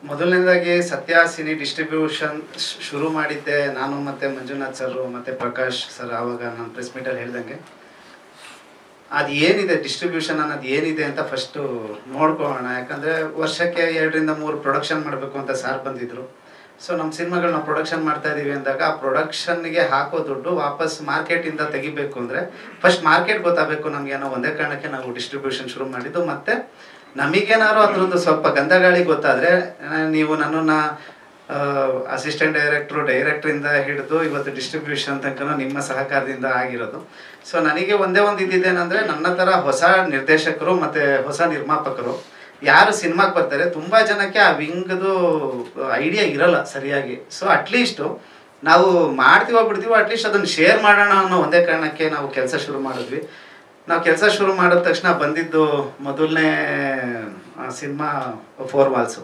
ಮೊದಲನೇದಾಗಿ ಸತ್ಯ cine distribution ಶುರು ಮಾಡಿದ್ದೆ ನಾನು ಮತ್ತೆ ಮಂಜುನಾಥ್ ಸರ್ ಮತ್ತೆ ಪ್ರಕಾಶ್ ಸರ್ ಆವಾಗ ನಾನು ಪ್ರೆಸ್ ಮೀಟಲ್ಲಿ ಹೇಳ್ದಂಗೆ ಅದು ಏನಿದೆ ಡಿಸ್ಟ್ರಿಬ್ಯೂಷನ್ ಅನ್ನೋದು ಏನಿದೆ ಅಂತ ಫಸ್ಟು ನೋಡ್ಕೊಳ್ಳೋಣ ಯಾಕಂದರೆ ವರ್ಷಕ್ಕೆ ಎರಡರಿಂದ ಮೂರು ಪ್ರೊಡಕ್ಷನ್ ಮಾಡಬೇಕು ಅಂತ ಸಾರ್ ಬಂದಿದ್ರು ಸೊ ನಮ್ಮ ಸಿನಿಮಾಗಳು ನಾವು ಪ್ರೊಡಕ್ಷನ್ ಮಾಡ್ತಾ ಇದೀವಿ ಅಂದಾಗ ಆ ಪ್ರೊಡಕ್ಷನ್ಗೆ ಹಾಕೋ ದುಡ್ಡು ವಾಪಸ್ ಮಾರ್ಕೆಟಿಂದ ತೆಗಿಬೇಕು ಅಂದರೆ ಫಸ್ಟ್ ಮಾರ್ಕೆಟ್ ಗೊತ್ತಾಗಬೇಕು ನಮಗೆ ಅನ್ನೋ ಒಂದೇ ಕಾರಣಕ್ಕೆ ನಾವು ಡಿಸ್ಟ್ರಿಬ್ಯೂಷನ್ ಶುರು ಮಾಡಿದ್ದು ಮತ್ತೆ ನಮಗೇನಾದ್ರು ಅದ್ರದ್ದು ಸ್ವಲ್ಪ ಗಂಧಗಾಳಿ ಗೊತ್ತಾದರೆ ನೀವು ನನ್ನನ್ನು ಅಸಿಸ್ಟೆಂಟ್ ಡೈರೆಕ್ಟ್ರು ಡೈರೆಕ್ಟ್ರಿಂದ ಹಿಡಿದು ಇವತ್ತು ಡಿಸ್ಟ್ರಿಬ್ಯೂಷನ್ ತನಕ ನಿಮ್ಮ ಸಹಕಾರದಿಂದ ಆಗಿರೋದು ಸೊ ನನಗೆ ಒಂದೇ ಒಂದು ಇದ್ದಿದ್ದೇನೆಂದರೆ ನನ್ನ ಥರ ಹೊಸ ನಿರ್ದೇಶಕರು ಮತ್ತು ಹೊಸ ನಿರ್ಮಾಪಕರು ಯಾರು ಸಿನಿಮಾಗೆ ಬರ್ತಾರೆ ತುಂಬ ಜನಕ್ಕೆ ಆ ವಿಂಗ್ದು ಐಡಿಯಾ ಇರಲ್ಲ ಸರಿಯಾಗಿ ಸೊ ಅಟ್ಲೀಸ್ಟು ನಾವು ಮಾಡ್ತೀವೋ ಬಿಡ್ತೀವೋ ಅಟ್ಲೀಸ್ಟ್ ಅದನ್ನು ಶೇರ್ ಮಾಡೋಣ ಅನ್ನೋ ಒಂದೇ ಕಾರಣಕ್ಕೆ ನಾವು ಕೆಲಸ ಶುರು ಮಾಡಿದ್ವಿ ನಾವು ಕೆಲಸ ಶುರು ಮಾಡಿದ ತಕ್ಷಣ ಬಂದಿದ್ದು ಮೊದಲನೇ ಸಿನಿಮಾ ಫೋರ್ ವಾಲ್ಸು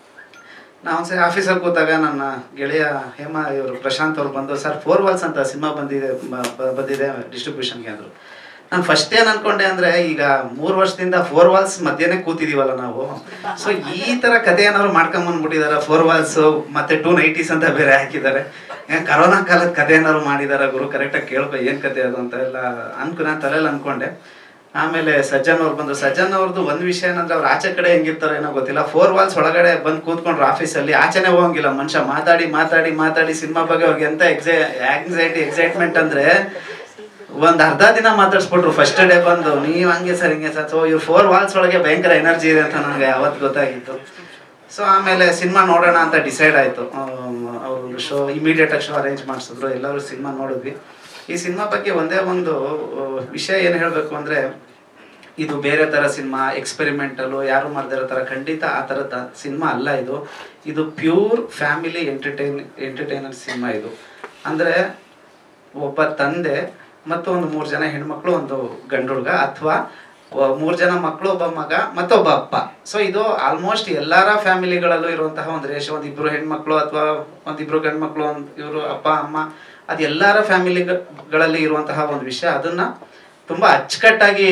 ನಾವು ಒಂದ್ಸರಿ ಆಫೀಸಲ್ಲಿ ಕೂತಾಗ ನನ್ನ ಗೆಳೆಯ ಹೇಮ ಇವರು ಪ್ರಶಾಂತ್ ಅವ್ರು ಬಂದು ಸರ್ ಫೋರ್ ವಾಲ್ಸ್ ಅಂತ ಸಿನಿಮಾ ಬಂದಿದೆ ಬ- ಬ- ಬಂದಿದೆ ಡಿಸ್ಟ್ರಿಬ್ಯೂಷನ್ಗೆ ಅಂದರು ನಾನು ಫಸ್ಟ್ ಏನು ಅನ್ಕೊಂಡೆ ಅಂದರೆ ಈಗ ಮೂರು ವರ್ಷದಿಂದ ಫೋರ್ ವಾಲ್ಸ್ ಮಧ್ಯನೇ ಕೂತಿದೀವಲ್ಲ ನಾವು ಸೊ ಈ ಥರ ಕಥೆ ಏನಾದ್ರು ಮಾಡ್ಕೊಂಬಂದ್ಬಿಟ್ಟಿದ್ದಾರೆ ಫೋರ್ ವಾಲ್ಸು ಮತ್ತೆ ಟೂ ನೈಟೀಸ್ ಅಂತ ಬೇರೆ ಹಾಕಿದ್ದಾರೆ ಏನ್ ಕರೋನಾ ಕಾಲದ ಕಥೆ ಏನಾದ್ರು ಮಾಡಿದಾರ ಗುರು ಕರೆಕ್ಟಾಗಿ ಕೇಳ್ಕೊ ಏನು ಕತೆ ಅದು ಅಂತ ಎಲ್ಲ ಅನ್ಕೊ ನಾನು ತಲೆಯಲ್ಲಿ ಅನ್ಕೊಂಡೆ ಆಮೇಲೆ ಸಜ್ಜನ್ ಅವ್ರು ಬಂದ್ರು ಸಜ್ಜನ್ ಅವ್ರದ್ದು ಒಂದು ವಿಷಯ ಏನಂದ್ರೆ ಅವ್ರು ಆಚೆ ಕಡೆ ಹೆಂಗಿರ್ತಾರೋ ಏನೋ ಗೊತ್ತಿಲ್ಲ ಫೋರ್ ವಾಲ್ಸ್ ಒಳಗಡೆ ಬಂದು ಕೂತ್ಕೊಂಡ್ರು ಆಫೀಸಲ್ಲಿ ಆಚೆನೆ ಹೋಗಂಗಿಲ್ಲ ಮನುಷ್ಯ ಮಾತಾಡಿ ಮಾತಾಡಿ ಮಾತಾಡಿ ಸಿನಿಮಾ ಬಗ್ಗೆ ಅವ್ರಿಗೆ ಎಂತ ಎಕ್ಸೈ ಆಂಗ್ಸೈಟಿ ಎಕ್ಸೈಟ್ಮೆಂಟ್ ಅಂದ್ರೆ ಒಂದ್ ಅರ್ಧ ದಿನ ಮಾತಾಡ್ಸ್ಬಿಟ್ರು ಫಸ್ಟ್ ಡೇ ಬಂದು ನೀವ್ ಹಂಗೆ ಸರ್ ಹಿಂಗೆ ಸರ್ ಸೊ ಇವ್ರು ಫೋರ್ ವಾಲ್ಸ್ ಒಳಗೆ ಭಯಂಕರ ಎನರ್ಜಿ ಇದೆ ಅಂತ ನನಗೆ ಅವತ್ತು ಗೊತ್ತಾಗಿತ್ತು ಸೊ ಆಮೇಲೆ ಸಿನಿಮಾ ನೋಡೋಣ ಅಂತ ಡಿಸೈಡ್ ಆಯಿತು ಅವರು ಶೋ ಇಮಿಡಿಯೇಟ್ ಆಗಿ ಶೋ ಅರೇಂಜ್ ಮಾಡಿಸಿದ್ರು ಎಲ್ಲರೂ ಸಿನಿಮಾ ನೋಡಿದ್ವಿ ಈ ಸಿನಿಮಾ ಬಗ್ಗೆ ಒಂದೇ ಒಂದು ಆ, ವಿಷಯ ಏನು ಹೇಳಬೇಕು ಅಂದರೆ ಇದು ಬೇರೆ ಥರ ಸಿನಿಮಾ ಎಕ್ಸ್ಪೆರಿಮೆಂಟಲು ಯಾರು ಮಾಡ್ದಿರೋ ಥರ ಖಂಡಿತ ಆ ಥರದ ಸಿನಿಮಾ ಅಲ್ಲ ಇದು ಇದು pure family entertain entertainer cinema ಇದು ಅಂದರೆ ಒಬ್ಬ ತಂದೆ ಮತ್ತು ಒಂದು ಮೂರು ಜನ ಹೆಣ್ಮಕ್ಳು ಒಂದು ಗಂಡು ಹುಡುಗ ಅಥವಾ ಮೂರು ಜನ ಮಕ್ಕಳು ಒಬ್ಬ ಮಗ ಮತ್ತೊಬ್ಬ ಅಪ್ಪ ಸೊ ಇದು ಆಲ್ಮೋಸ್ಟ್ ಎಲ್ಲರ ಫ್ಯಾಮಿಲಿಗಳಲ್ಲೂ ಇರುವಂತಹ ಒಂದು ರೇಷ ಒಂದು ಇಬ್ರು ಹೆಣ್ಮಕ್ಳು ಅಥವಾ ಒಂದಿಬ್ರು ಗಂಡ್ಮಕ್ಳು ಒಂದು ಇವರು ಅಪ್ಪ ಅಮ್ಮ ಅದು ಎಲ್ಲರ ಫ್ಯಾಮಿಲಿಗಳಲ್ಲಿ ಇರುವಂತಹ ಒಂದು ವಿಷಯ ಅದನ್ನ ತುಂಬಾ ಅಚ್ಚುಕಟ್ಟಾಗಿ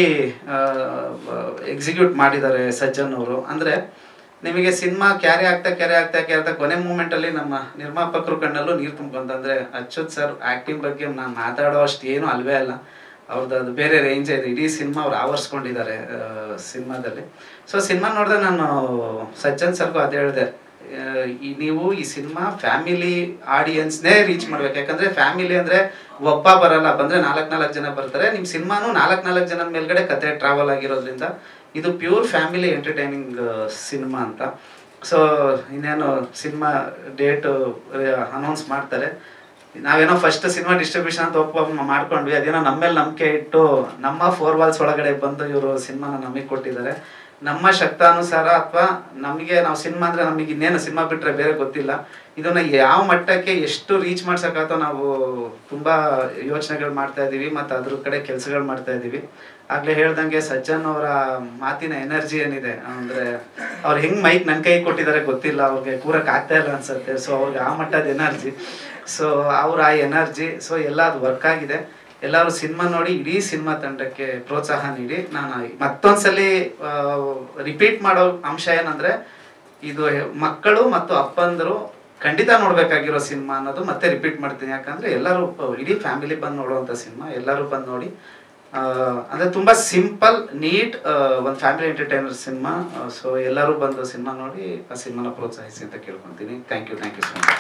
ಎಕ್ಸಿಕ್ಯೂಟ್ ಮಾಡಿದ್ದಾರೆ ಸಜ್ಜನ್ ಅವರು ಅಂದ್ರೆ ನಿಮಗೆ ಸಿನಿಮಾ ಕ್ಯಾರಿ ಆಗ್ತಾ ಕ್ಯಾರಿ ಆಗ್ತಾ ಕ್ಯಾರಿ ಆಗ್ತಾ ಕೊನೆ ಮೂಮೆಂಟ್ ಅಲ್ಲಿ ನಮ್ಮ ನಿರ್ಮಾಪಕರು ಕಣ್ಣಲ್ಲೂ ನೀರು ತುಂಬ್ಕೊಂತಂದ್ರೆ ಅಚ್ಯುತ್ ಸರ್ ಆಕ್ಟಿಂಗ್ ಬಗ್ಗೆ ನಾನು ಮಾತಾಡೋ ಅಷ್ಟು ಏನು ಅಲ್ವೇ ಅಲ್ಲ ಅವ್ರದ್ದು ಅದು ಬೇರೆ ರೇಂಜ್ ಇದೆ ಇಡೀ ಸಿನಿಮಾ ಅವ್ರು ಆವರಿಸ್ಕೊಂಡಿದ್ದಾರೆ ಸಿನಿಮಾದಲ್ಲಿ ಸೊ ಸಿನಿಮಾ ನೋಡಿದ್ರೆ ನಾನು ಸಜ್ಜನ್ ಸರ್ಗೂ ಅದೇ ಹೇಳಿದೆ ಆ, ಈ ನೀವು ಈ ಸಿನಿಮಾ ಫ್ಯಾಮಿಲಿ ಆಡಿಯನ್ಸ್ನೇ ರೀಚ್ ಮಾಡ್ಬೇಕು ಯಾಕಂದ್ರೆ ಫ್ಯಾಮಿಲಿ ಅಂದ್ರೆ ಒಬ್ಬ ಬರಲ್ಲ ಬಂದ್ರೆ ನಾಲ್ಕು ನಾಲ್ಕು ಜನ ಬರ್ತಾರೆ ನಿಮ್ಮ ಸಿನಿಮಾನು ನಾಲ್ಕು ನಾಲ್ಕು ಜನ ಮೇಲ್ಗಡೆ ಕತೆ ಟ್ರಾವೆಲ್ ಆಗಿರೋದ್ರಿಂದ ಇದು ಪ್ಯೂರ್ ಫ್ಯಾಮಿಲಿ ಎಂಟರ್ಟೈನಿಂಗ್ ಸಿನಿಮಾ ಅಂತ ಸೊ ಇನ್ನೇನು ಸಿನಿಮಾ ಡೇಟ್ ಅನೌನ್ಸ್ ಮಾಡ್ತಾರೆ ನಾವೇನೋ ಫಸ್ಟ್ ಸಿನಿಮಾ ಡಿಸ್ಟ್ರಿಬ್ಯೂಷನ್ ಅಂತ ಒಪ್ಪ ಮಾಡ್ಕೊಂಡ್ವಿ ಅದೇನೋ ನಮ್ಮ ಮೇಲೆ ನಂಬಿಕೆ ಇಟ್ಟು ನಮ್ಮ ಫೋರ್ ವಾಲ್ಸ್ ಒಳಗಡೆ ಬಂದು ಇವರು ಸಿನಿಮಾನ ನಮಗೆ ಕೊಟ್ಟಿದ್ದಾರೆ ನಮ್ಮ ಶಕ್ತಾನುಸಾರ ಅಥವಾ ನಮಗೆ ನಾವು ಸಿನಿಮಾ ಅಂದ್ರೆ ನಮಗೆ ಇನ್ನೇನು ಸಿನಿಮಾ ಬಿಟ್ರೆ ಬೇರೆ ಗೊತ್ತಿಲ್ಲ ಇದನ್ನ ಯಾವ ಮಟ್ಟಕ್ಕೆ ಎಷ್ಟು ರೀಚ್ ಮಾಡ್ಸಕ್ಕಾತೋ ನಾವು ತುಂಬಾ ಯೋಚನೆಗಳು ಮಾಡ್ತಾ ಇದೀವಿ ಮತ್ತು ಅದ್ರ ಕಡೆ ಕೆಲಸಗಳು ಮಾಡ್ತಾ ಇದೀವಿ ಆಗ್ಲೇ ಹೇಳ್ದಂಗೆ ಸಜ್ಜನ್ ಅವರ ಮಾತಿನ ಎನರ್ಜಿ ಏನಿದೆ ಅಂದ್ರೆ ಅವ್ರು ಹೆಂಗ್ ಮೈಕ್ ನನ್ನ ಕೈ ಕೊಟ್ಟಿದ್ದಾರೆ ಗೊತ್ತಿಲ್ಲ ಅವ್ರಿಗೆ ಕೂರಕ್ ಆಗ್ತಾ ಇಲ್ಲ ಅನ್ಸುತ್ತೆ ಸೊ ಅವ್ರಿಗೆ ಆ ಮಟ್ಟದ ಎನರ್ಜಿ ಸೊ ಅವ್ರ ಆ ಎನರ್ಜಿ ಸೊ ಎಲ್ಲ ಅದು ವರ್ಕ್ ಆಗಿದೆ ಎಲ್ಲರೂ ಸಿನಿಮಾ ನೋಡಿ ಇಡೀ ಸಿನಿಮಾ ತಂಡಕ್ಕೆ ಪ್ರೋತ್ಸಾಹ ನೀಡಿ ನಾನು ಮತ್ತೊಂದ್ಸಲಿ ರಿಪೀಟ್ ಮಾಡೋ ಅಂಶ ಏನಂದ್ರೆ ಇದು ಮಕ್ಕಳು ಮತ್ತು ಅಪ್ಪಂದರು ಖಂಡಿತ ನೋಡ್ಬೇಕಾಗಿರೋ ಸಿನಿಮಾ ಅನ್ನೋದು ಮತ್ತೆ ರಿಪೀಟ್ ಮಾಡ್ತೀನಿ ಯಾಕಂದ್ರೆ ಎಲ್ಲರೂ ಅಹ್, ಇಡೀ ಫ್ಯಾಮಿಲಿ ಬಂದು ನೋಡುವಂಥ ಸಿನಿಮಾ ಎಲ್ಲರೂ ಬಂದು ನೋಡಿ ಆ, ಅಂದ್ರೆ ತುಂಬಾ ಸಿಂಪಲ್ ನೀಟ್ ಒಂದು ಫ್ಯಾಮಿಲಿ ಎಂಟರ್ಟೈನರ್ ಸಿನಿಮಾ ಸೊ ಎಲ್ಲರೂ ಬಂದು ಸಿನಿಮಾ ನೋಡಿ ಆ ಸಿನಿಮಾನ ಪ್ರೋತ್ಸಾಹಿಸಿ ಅಂತ ಕೇಳ್ಕೊಂತೀನಿ thank you thank you so much